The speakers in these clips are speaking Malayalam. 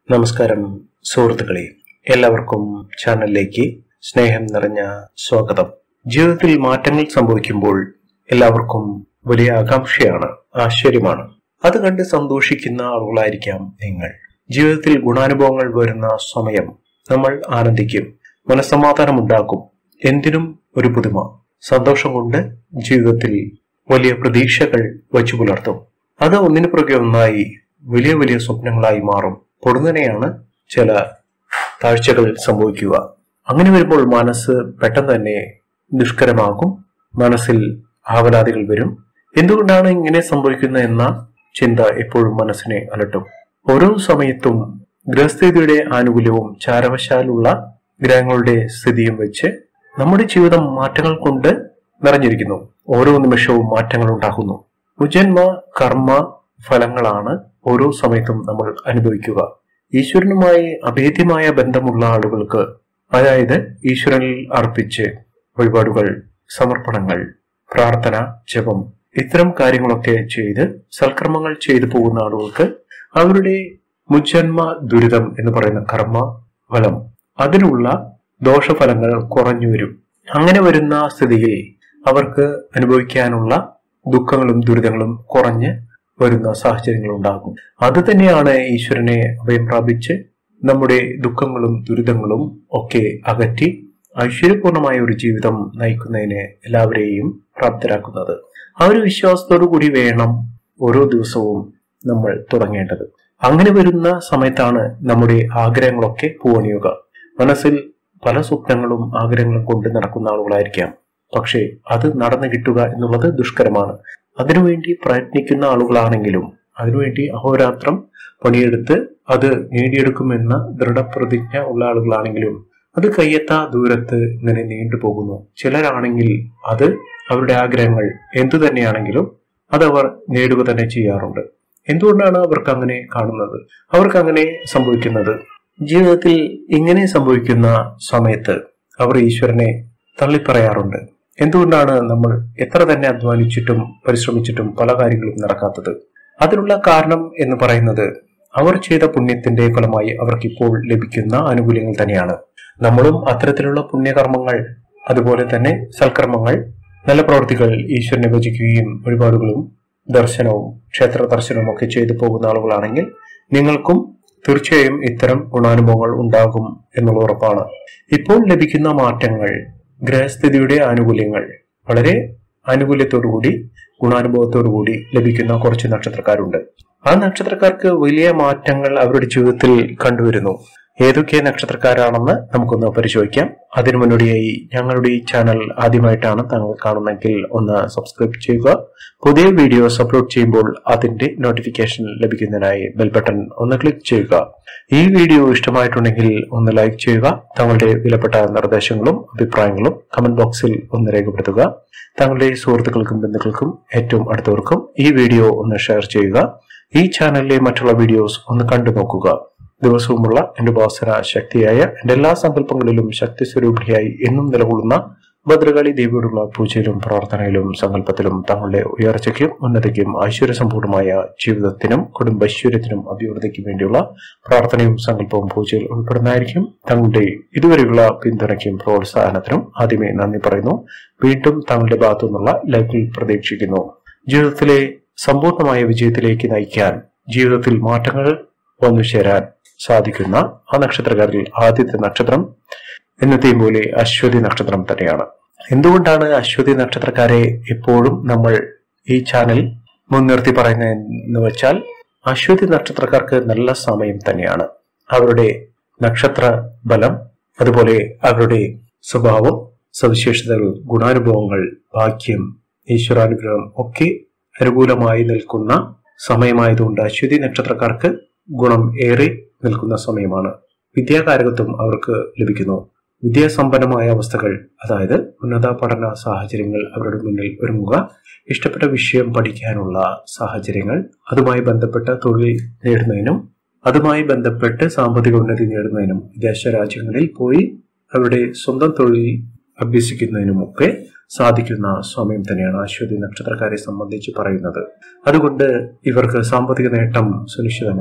നമസ്കാരം സുഹൃത്തുക്കളെ എല്ലാവർക്കും ചാനലിലേക്ക് സ്നേഹം നിറഞ്ഞ സ്വാഗതം ജീവിതത്തിൽ മാറ്റങ്ങൾ സംഭവിക്കുമ്പോൾ എല്ലാവർക്കും വലിയ ആകാംക്ഷയാണ് ആശ്ചര്യമാണ് അത് കണ്ട് സന്തോഷിക്കുന്ന ആളുകളായിരിക്കാം നിങ്ങൾ ജീവിതത്തിൽ ഗുണാനുഭവങ്ങൾ വരുന്ന സമയം നമ്മൾ ആനന്ദിക്കും മനസ്സമാധാനം ഉണ്ടാക്കും എന്തിനും ഒരു പുതുമ സന്തോഷം കൊണ്ട് ജീവിതത്തിൽ വലിയ പ്രതീക്ഷകൾ വച്ചു പുലർത്തും അത് ഒന്നിനു പുറകെ ഒന്നായി വലിയ വലിയ സ്വപ്നങ്ങളായി മാറും പൊടുന്നനെയാണ് ചില താഴ്ചകൾ സംഭവിക്കുക അങ്ങനെ വരുമ്പോൾ മനസ്സ് പെട്ടെന്ന് തന്നെ ദുഷ്കരമാകും മനസ്സിൽ ആവലാതികൾ വരും എന്തുകൊണ്ടാണ് ഇങ്ങനെ സംഭവിക്കുന്നത് എന്ന ചിന്ത എപ്പോഴും മനസ്സിനെ അലട്ടും ഓരോ സമയത്തും ഗ്രഹസ്ഥിതിയുടെ ആനുകൂല്യവും ചാരവശാലുള്ള ഗ്രഹങ്ങളുടെ സ്ഥിതിയും വെച്ച് നമ്മുടെ ജീവിതം മാറ്റങ്ങൾ കൊണ്ട് നിറഞ്ഞിരിക്കുന്നു ഓരോ നിമിഷവും മാറ്റങ്ങൾ ഉണ്ടാകുന്നു ഉജന്മ കർമ്മ ഫലങ്ങളാണ് ഓരോ സമയത്തും നമ്മൾ അനുഭവിക്കുക ഈശ്വരനുമായി അഭേദ്യമായ ബന്ധമുള്ള ആളുകൾക്ക് അതായത് ഈശ്വരനിൽ അർപ്പിച്ച് വഴിപാടുകൾ സമർപ്പണങ്ങൾ പ്രാർത്ഥന ജപം ഇത്തരം കാര്യങ്ങളൊക്കെ ചെയ്ത് സൽക്കർമ്മങ്ങൾ ചെയ്തു പോകുന്ന ആളുകൾക്ക് അവരുടെ മുജന്മ ദുരിതം എന്ന് പറയുന്ന കർമ്മ ഫലം അതിനുള്ള ദോഷഫലങ്ങൾ കുറഞ്ഞു വരും അങ്ങനെ വരുന്ന സ്ഥിതിയിൽ അവർക്ക് അനുഭവിക്കാനുള്ള ദുഃഖങ്ങളും ദുരിതങ്ങളും കുറഞ്ഞ് വരുന്ന സാഹചര്യങ്ങൾ ഉണ്ടാകും അത് തന്നെയാണ് ഈശ്വരനെ അഭയം പ്രാപിച്ച് നമ്മുടെ ദുഃഖങ്ങളും ദുരിതങ്ങളും ഒക്കെ അകറ്റി ഐശ്വര്യപൂർണമായ ഒരു ജീവിതം നയിക്കുന്നതിന് എല്ലാവരെയും പ്രാപ്തരാക്കുന്നത് ആ ഒരു വിശ്വാസത്തോടു കൂടി വേണം ഓരോ ദിവസവും നമ്മൾ തുടങ്ങേണ്ടത് അങ്ങനെ വരുന്ന സമയത്താണ് നമ്മുടെ ആഗ്രഹങ്ങളൊക്കെ പൂവണിയുക മനസ്സിൽ പല സ്വപ്നങ്ങളും ആഗ്രഹങ്ങളും കൊണ്ട് നടക്കുന്ന ആളുകളായിരിക്കാം പക്ഷേ അത് നടന്നു കിട്ടുക എന്നുള്ളത് ദുഷ്കരമാണ് അതിനുവേണ്ടി പ്രയത്നിക്കുന്ന ആളുകളാണെങ്കിലും അതിനുവേണ്ടി അഹോരാത്രം പണിയെടുത്ത് അത് നേടിയെടുക്കുമെന്ന ദൃഢപ്രതിജ്ഞ ഉള്ള ആളുകളാണെങ്കിലും അത് കയ്യെത്താ ദൂരത്ത് ഇങ്ങനെ നീണ്ടുപോകുന്നു ചിലരാണെങ്കിൽ അത് അവരുടെ ആഗ്രഹങ്ങൾ എന്തു തന്നെയാണെങ്കിലും അത് അവർ നേടുക തന്നെ ചെയ്യാറുണ്ട് എന്തുകൊണ്ടാണ് അവർക്ക് അങ്ങനെ കാണുന്നത് അവർക്ക് അങ്ങനെ സംഭവിക്കുന്നത് ജീവിതത്തിൽ ഇങ്ങനെ സംഭവിക്കുന്ന സമയത്ത് അവർ ഈശ്വരനെ തള്ളിപ്പറയാറുണ്ട് എന്തുകൊണ്ടാണ് നമ്മൾ എത്ര തന്നെ അധ്വാനിച്ചിട്ടും പരിശ്രമിച്ചിട്ടും പല കാര്യങ്ങളും നടക്കാത്തത് അതിനുള്ള കാരണം എന്ന് പറയുന്നത് അവർ ചെയ്ത പുണ്യത്തിന്റെ ഫലമായി അവർക്കിപ്പോൾ ലഭിക്കുന്ന ആനുകൂല്യങ്ങൾ തന്നെയാണ് നമ്മളും അത്തരത്തിലുള്ള പുണ്യകർമ്മങ്ങൾ അതുപോലെ തന്നെ സൽക്കർമ്മങ്ങൾ നല്ല പ്രവൃത്തികൾ ഈശ്വരനെ ഭജിക്കുകയും വഴിപാടുകളും ദർശനവും ക്ഷേത്ര ദർശനവും ഒക്കെ ചെയ്തു പോകുന്ന ആളുകളാണെങ്കിൽ നിങ്ങൾക്കും തീർച്ചയായും ഇത്തരം ഗുണാനുഭവങ്ങൾ ഉണ്ടാകും എന്നുള്ള ഉറപ്പാണ് ഇപ്പോൾ ലഭിക്കുന്ന മാറ്റങ്ങൾ ഗ്രഹസ്ഥിതിയുടെ ആനുകൂല്യങ്ങൾ വളരെ ആനുകൂല്യത്തോടുകൂടി ഗുണാനുഭവത്തോടുകൂടി ലഭിക്കുന്ന കുറച്ച് നക്ഷത്രക്കാരുണ്ട് ആ നക്ഷത്രക്കാർക്ക് വലിയ മാറ്റങ്ങൾ അവരുടെ ജീവിതത്തിൽ കണ്ടുവരുന്നു ഏതൊക്കെ നക്ഷത്രക്കാരാണെന്ന് നമുക്കൊന്ന് പരിശോധിക്കാം അതിനു മുന്നോടിയായി ഞങ്ങളുടെ ഈ ചാനൽ ആദ്യമായിട്ടാണ് താങ്കൾ കാണുന്നെങ്കിൽ ഒന്ന് സബ്സ്ക്രൈബ് ചെയ്യുക പുതിയ വീഡിയോസ് അപ്ലോഡ് ചെയ്യുമ്പോൾ അതിന്റെ നോട്ടിഫിക്കേഷൻ ലഭിക്കുന്നതിനായി ബെൽ ബട്ടൺ ഒന്ന് ക്ലിക്ക് ചെയ്യുക ഈ വീഡിയോ ഇഷ്ടമായിട്ടുണ്ടെങ്കിൽ ഒന്ന് ലൈക്ക് ചെയ്യുക തങ്ങളുടെ വിലപ്പെട്ട നിർദ്ദേശങ്ങളും അഭിപ്രായങ്ങളും കമന്റ് ബോക്സിൽ ഒന്ന് രേഖപ്പെടുത്തുക തങ്ങളുടെ സുഹൃത്തുക്കൾക്കും ബന്ധുക്കൾക്കും ഏറ്റവും അടുത്തവർക്കും ഈ വീഡിയോ ഒന്ന് ഷെയർ ചെയ്യുക ഈ ചാനലിലെ മറ്റുള്ള വീഡിയോസ് ഒന്ന് കണ്ടു നോക്കുക ദിവസവുമുള്ള എന്റെ ഉപാസന ശക്തിയായ എന്റെ എല്ലാ സങ്കല്പങ്ങളിലും ശക്തി സ്വരൂപിയായി എന്നും നിലകൊള്ളുന്ന ഭദ്രകാളി ദേവിയോടുള്ള പൂജയിലും പ്രാർത്ഥനയിലും സങ്കല്പത്തിലും തങ്ങളുടെ ഉയർച്ചയ്ക്കും ഉന്നതിക്കും ഐശ്വര്യസമ്പൂർണമായ ജീവിതത്തിനും കുടുംബൈശ്വര്യത്തിനും അഭിവൃദ്ധിക്കും വേണ്ടിയുള്ള പ്രാർത്ഥനയും സങ്കല്പവും പൂജയിൽ ഉൾപ്പെടുന്നതായിരിക്കും തങ്ങളുടെ ഇതുവരെയുള്ള പിന്തുണയ്ക്കും പ്രോത്സാഹനത്തിനും ആദ്യമേ നന്ദി പറയുന്നു വീണ്ടും തങ്ങളുടെ ഭാഗത്തു നിന്നുള്ള ലൈക്കിൽ പ്രതീക്ഷിക്കുന്നു ജീവിതത്തിലെ സമ്പൂർണമായ വിജയത്തിലേക്ക് നയിക്കാൻ ജീവിതത്തിൽ മാറ്റങ്ങൾ വന്നു ചേരാൻ സാധിക്കുന്ന ആ നക്ഷത്രക്കാരിൽ ആദ്യത്തെ നക്ഷത്രം എന്നത്തെയും പോലെ അശ്വതി നക്ഷത്രം തന്നെയാണ് എന്തുകൊണ്ടാണ് അശ്വതി നക്ഷത്രക്കാരെ എപ്പോഴും നമ്മൾ ഈ ചാനൽ മുൻനിർത്തി പറയുന്നതെന്ന് വെച്ചാൽ അശ്വതി നക്ഷത്രക്കാർക്ക് നല്ല സമയം തന്നെയാണ് അവരുടെ നക്ഷത്ര ബലം അതുപോലെ അവരുടെ സ്വഭാവം സവിശേഷതകൾ ഗുണാനുഭവങ്ങൾ ഭാഗ്യം ഈശ്വരാനുഗ്രഹം ഒക്കെ അനുകൂലമായി നിൽക്കുന്ന സമയമായതുകൊണ്ട് അശ്വതി നക്ഷത്രക്കാർക്ക് ഗുണം ഏറെ നിൽക്കുന്ന സമയമാണ് വിദ്യാകാരകത്വം അവർക്ക് ലഭിക്കുന്നു വിദ്യാസമ്പന്നമായ അവസ്ഥകൾ അതായത് ഉന്നത പഠന സാഹചര്യങ്ങൾ അവരുടെ മുന്നിൽ ഒരുങ്ങുക ഇഷ്ടപ്പെട്ട വിഷയം പഠിക്കാനുള്ള സാഹചര്യങ്ങൾ അതുമായി ബന്ധപ്പെട്ട തൊഴിൽ നേടുന്നതിനും അതുമായി ബന്ധപ്പെട്ട് സാമ്പത്തിക ഉന്നതി നേടുന്നതിനും വിദേശ രാജ്യങ്ങളിൽ പോയി അവരുടെ സ്വന്തം തൊഴിൽ അഭ്യസിക്കുന്നതിനുമൊക്കെ സാധിക്കുന്ന സമയം തന്നെയാണ് അശ്വതി നക്ഷത്രക്കാരെ സംബന്ധിച്ച് പറയുന്നത് അതുകൊണ്ട് ഇവർക്ക് സാമ്പത്തിക നേട്ടം സുനിശ്ചിതമാണ്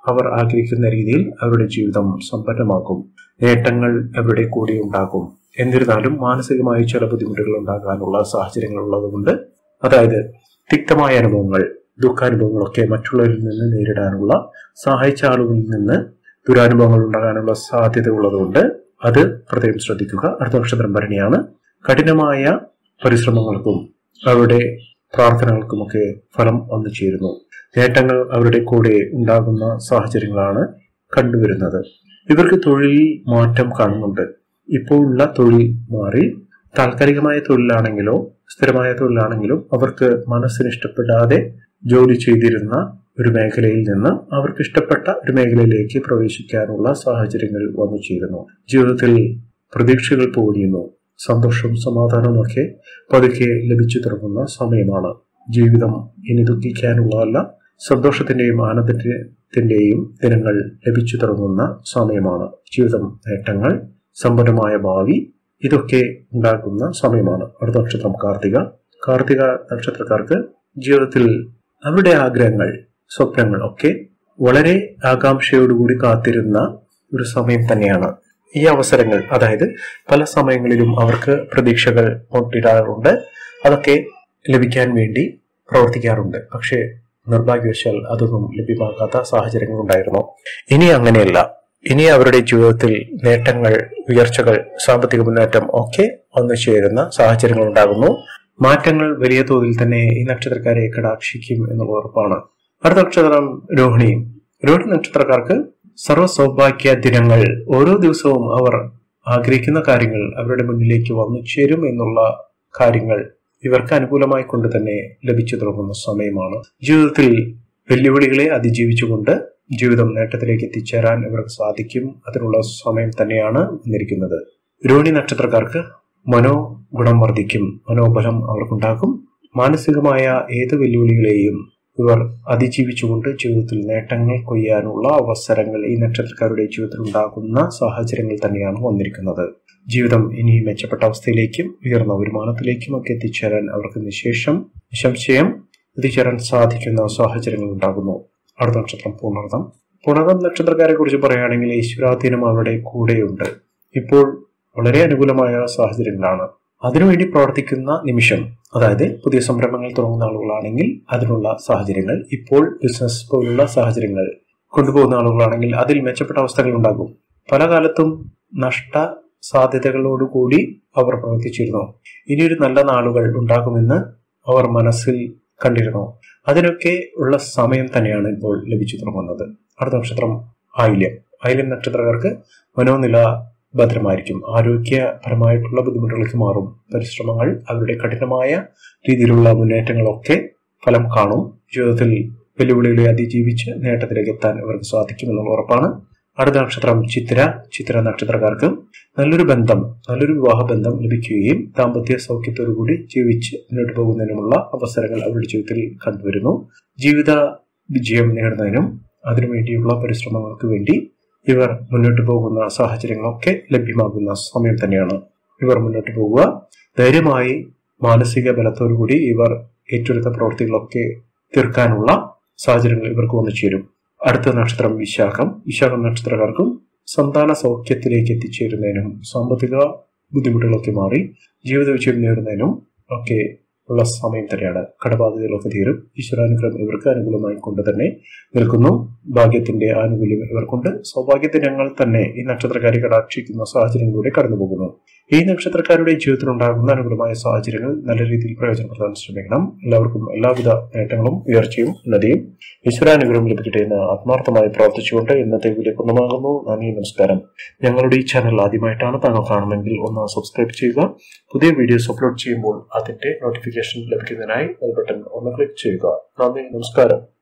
അവർ ആഗ്രഹിക്കുന്ന രീതിയിൽ അവരുടെ ജീവിതം സമ്പന്നമാക്കും നേട്ടങ്ങൾ അവരുടെ കൂടെ ഉണ്ടാകും എന്നിരുന്നാലും മാനസികമായി ചില ബുദ്ധിമുട്ടുകൾ ഉണ്ടാകാനുള്ള സാഹചര്യങ്ങൾ ഉള്ളതുകൊണ്ട് അതായത് തിക്തമായ അനുഭവങ്ങൾ ദുഃഖാനുഭവങ്ങളൊക്കെ മറ്റുള്ളവരിൽ നിന്ന് നേരിടാനുള്ള സഹായിച്ച ആളുകളിൽ നിന്ന് ദുരാനുഭവങ്ങൾ ഉണ്ടാകാനുള്ള സാധ്യത ഉള്ളതുകൊണ്ട് അത് പ്രത്യേകം ശ്രദ്ധിക്കുക അടുത്ത നക്ഷത്രം ഭരണിയാണ് കഠിനമായ പരിശ്രമങ്ങൾക്കും അവരുടെ പ്രാർത്ഥനകൾക്കുമൊക്കെ ഫലം വന്നു ചേരുന്നു നേട്ടങ്ങൾ അവരുടെ കൂടെ ഉണ്ടാകുന്ന സാഹചര്യങ്ങളാണ് കണ്ടുവരുന്നത് ഇവർക്ക് തൊഴിൽ മാറ്റം കാണുന്നുണ്ട് ഇപ്പോഴുള്ള തൊഴിൽ മാറി താൽക്കാലികമായ തൊഴിലാണെങ്കിലോ സ്ഥിരമായ തൊഴിലാണെങ്കിലും അവർക്ക് മനസ്സിന് ഇഷ്ടപ്പെടാതെ ജോലി ചെയ്തിരുന്ന ഒരു മേഖലയിൽ നിന്ന് അവർക്ക് ഇഷ്ടപ്പെട്ട ഒരു മേഖലയിലേക്ക് പ്രവേശിക്കാനുള്ള സാഹചര്യങ്ങൾ വന്നു ചേരുന്നു ജീവിതത്തിൽ പ്രതീക്ഷകൾ പൊടിയുന്നു സന്തോഷവും സമാധാനവും ഒക്കെ പതുക്കെ ലഭിച്ചു തുടങ്ങുന്ന സമയമാണ് ജീവിതം ഇനി ദുഃഖിക്കാനുള്ളതല്ല സന്തോഷത്തിന്റെയും ആനന്ദത്തിന്റെയും ദിനങ്ങൾ ലഭിച്ചു തുടങ്ങുന്ന സമയമാണ് ജീവിതം നേട്ടങ്ങൾ സമ്പന്നമായ ഭാവി ഇതൊക്കെ ഉണ്ടാകുന്ന സമയമാണ് അടുത്ത നക്ഷത്രം കാർത്തിക കാർത്തിക നക്ഷത്രക്കാർക്ക് ജീവിതത്തിൽ അവരുടെ ആഗ്രഹങ്ങൾ സ്വപ്നങ്ങൾ ഒക്കെ വളരെ ആകാംക്ഷയോടുകൂടി കാത്തിരുന്ന ഒരു സമയം തന്നെയാണ് ഈ അവസരങ്ങൾ അതായത് പല സമയങ്ങളിലും അവർക്ക് പ്രതീക്ഷകൾ മുട്ടിടാറുണ്ട് അതൊക്കെ ലഭിക്കാൻ വേണ്ടി പ്രവർത്തിക്കാറുണ്ട് പക്ഷേ നിർഭാഗ്യവശാൽ അതൊന്നും ലഭ്യമാകാത്ത സാഹചര്യങ്ങൾ ഉണ്ടായിരുന്നു ഇനി അങ്ങനെയല്ല ഇനി അവരുടെ ജീവിതത്തിൽ നേട്ടങ്ങൾ ഉയർച്ചകൾ സാമ്പത്തിക മുന്നേറ്റം ഒക്കെ വന്നു ചേരുന്ന സാഹചര്യങ്ങൾ ഉണ്ടാകുന്നു മാറ്റങ്ങൾ വലിയ തോതിൽ തന്നെ ഈ നക്ഷത്രക്കാരെ കടാക്ഷിക്കും എന്നുള്ള ഉറപ്പാണ് അടുത്ത നക്ഷത്രം രോഹിണി രോഹിണി നക്ഷത്രക്കാർക്ക് സർവ്വ സൗഭാഗ്യ ദിനങ്ങൾ ഓരോ ദിവസവും അവർ ആഗ്രഹിക്കുന്ന കാര്യങ്ങൾ അവരുടെ മുന്നിലേക്ക് വന്നു ചേരും എന്നുള്ള കാര്യങ്ങൾ ഇവർക്ക് അനുകൂലമായി കൊണ്ട് തന്നെ ലഭിച്ചു തുടങ്ങുന്ന സമയമാണ് ജീവിതത്തിൽ വെല്ലുവിളികളെ അതിജീവിച്ചുകൊണ്ട് ജീവിതം നേട്ടത്തിലേക്ക് എത്തിച്ചേരാൻ ഇവർക്ക് സാധിക്കും അതിനുള്ള സമയം തന്നെയാണ് വന്നിരിക്കുന്നത് രോഹിണി നക്ഷത്രക്കാർക്ക് മനോഗുണം വർദ്ധിക്കും മനോബലം അവർക്കുണ്ടാകും മാനസികമായ ഏത് വെല്ലുവിളികളെയും ഇവർ അതിജീവിച്ചുകൊണ്ട് ജീവിതത്തിൽ നേട്ടങ്ങൾ കൊയ്യാനുള്ള അവസരങ്ങൾ ഈ നക്ഷത്രക്കാരുടെ ജീവിതത്തിൽ ഉണ്ടാകുന്ന സാഹചര്യങ്ങൾ തന്നെയാണ് വന്നിരിക്കുന്നത് ജീവിതം ഇനി മെച്ചപ്പെട്ട അവസ്ഥയിലേക്കും ഉയർന്ന വരുമാനത്തിലേക്കും ഒക്കെ എത്തിച്ചേരാൻ അവർക്ക് നിശേഷം നിശംശയം എത്തിച്ചേരാൻ സാധിക്കുന്ന സാഹചര്യങ്ങൾ ഉണ്ടാകുന്നു അടുത്ത നക്ഷത്രം പൂർണ്ണതം പൂർണ്ണതം നക്ഷത്രക്കാരെ കുറിച്ച് പറയുകയാണെങ്കിൽ ഈശ്വരാധീനം അവരുടെ കൂടെയുണ്ട് ഇപ്പോൾ വളരെ അനുകൂലമായ സാഹചര്യങ്ങളാണ് അതിനുവേണ്ടി പ്രവർത്തിക്കുന്ന നിമിഷം അതായത് പുതിയ സംരംഭങ്ങൾ തുടങ്ങുന്ന ആളുകളാണെങ്കിൽ അതിനുള്ള സാഹചര്യങ്ങൾ ഇപ്പോൾ ബിസിനസ് പോലുള്ള സാഹചര്യങ്ങൾ കൊണ്ടുപോകുന്ന ആളുകളാണെങ്കിൽ അതിൽ മെച്ചപ്പെട്ട അവസ്ഥകൾ ഉണ്ടാകും പല കാലത്തും നഷ്ട സാധ്യതകളോടുകൂടി അവർ പ്രവർത്തിച്ചിരുന്നു ഇനിയൊരു നല്ല നാളുകൾ ഉണ്ടാകുമെന്ന് അവർ മനസ്സിൽ കണ്ടിരുന്നു അതിനൊക്കെ ഉള്ള സമയം തന്നെയാണ് ഇപ്പോൾ ലഭിച്ചു തുടങ്ങുന്നത് അടുത്ത നക്ഷത്രം ആയില്യം ആയില്യം നക്ഷത്രക്കാർക്ക് മനോനില ഭദ്രമായിരിക്കും ആരോഗ്യപരമായിട്ടുള്ള ബുദ്ധിമുട്ടുകൾക്ക് മാറും പരിശ്രമങ്ങൾ അവരുടെ കഠിനമായ രീതിയിലുള്ള മുന്നേറ്റങ്ങളൊക്കെ ഫലം കാണും ജീവിതത്തിൽ വെല്ലുവിളികളെ അതിജീവിച്ച് നേട്ടത്തിലേക്ക് എത്താൻ ഇവർക്ക് സാധിക്കുമെന്നുള്ള ഉറപ്പാണ് അടുത്ത നക്ഷത്രം ചിത്ര ചിത്ര നക്ഷത്രക്കാർക്ക് നല്ലൊരു ബന്ധം നല്ലൊരു വിവാഹ ബന്ധം ലഭിക്കുകയും ദാമ്പത്യ സൗഖ്യത്തോടുകൂടി ജീവിച്ച് മുന്നോട്ട് പോകുന്നതിനുമുള്ള അവസരങ്ങൾ അവരുടെ ജീവിതത്തിൽ കണ്ടുവരുന്നു ജീവിത വിജയം നേടുന്നതിനും അതിനുവേണ്ടിയുള്ള പരിശ്രമങ്ങൾക്ക് വേണ്ടി ഇവർ മുന്നോട്ട് പോകുന്ന സാഹചര്യങ്ങളൊക്കെ ലഭ്യമാകുന്ന സമയം തന്നെയാണ് ഇവർ മുന്നോട്ട് പോവുക ധൈര്യമായി മാനസിക ബലത്തോടുകൂടി ഇവർ ഏറ്റെടുത്ത പ്രവൃത്തികളൊക്കെ തീർക്കാനുള്ള സാഹചര്യങ്ങൾ ഇവർക്ക് വന്നു ചേരും അടുത്ത നക്ഷത്രം വിശാഖം വിശാഖം നക്ഷത്രക്കാർക്കും സന്താന സൗഖ്യത്തിലേക്ക് എത്തിച്ചേരുന്നതിനും സാമ്പത്തിക ബുദ്ധിമുട്ടുകളൊക്കെ മാറി ജീവിത വിജയം നേടുന്നതിനും ഒക്കെ ഉള്ള സമയം തന്നെയാണ് കടബാധ്യതകളൊക്കെ തീരും ഈശ്വരാനുഗ്രഹം ഇവർക്ക് അനുകൂലമായി കൊണ്ട് തന്നെ നിൽക്കുന്നു ഭാഗ്യത്തിന്റെ ആനുകൂല്യം ഇവർക്കുണ്ട് സൗഭാഗ്യദിനങ്ങൾ തന്നെ ഈ നക്ഷത്രക്കാരെ കടാക്ഷിക്കുന്ന സാഹചര്യങ്ങളിലൂടെ കടന്നു പോകുന്നു ഈ നക്ഷത്രക്കാരുടെ ജീവിതത്തിൽ ഉണ്ടാകുന്ന അനുകൂലമായ സാഹചര്യങ്ങൾ നല്ല രീതിയിൽ പ്രയോജനപ്പെടുത്താൻ ശ്രമിക്കണം എല്ലാവർക്കും എല്ലാവിധ നേട്ടങ്ങളും ഉയർച്ചയും ഉന്നതിയും ഈശ്വരാനുഗ്രഹം ലഭിക്കട്ടെ എന്ന് ആത്മാർത്ഥമായി പ്രാർത്ഥിച്ചുകൊണ്ട് ഇന്നത്തെ വീഡിയോ പൂർണ്ണമാകുന്നു നന്ദി നമസ്കാരം ഞങ്ങളുടെ ഈ ചാനൽ ആദ്യമായിട്ടാണ് താങ്കൾ കാണുമെങ്കിൽ ഒന്ന് സബ്സ്ക്രൈബ് ചെയ്യുക പുതിയ വീഡിയോസ് അപ്ലോഡ് ചെയ്യുമ്പോൾ അതിന്റെ നോട്ടിഫിക്കേഷൻ ലഭിക്കുന്നതിനായി ബെൽ ബട്ടൺ ഒന്ന് ക്ലിക്ക് ചെയ്യുക നന്ദി നമസ്കാരം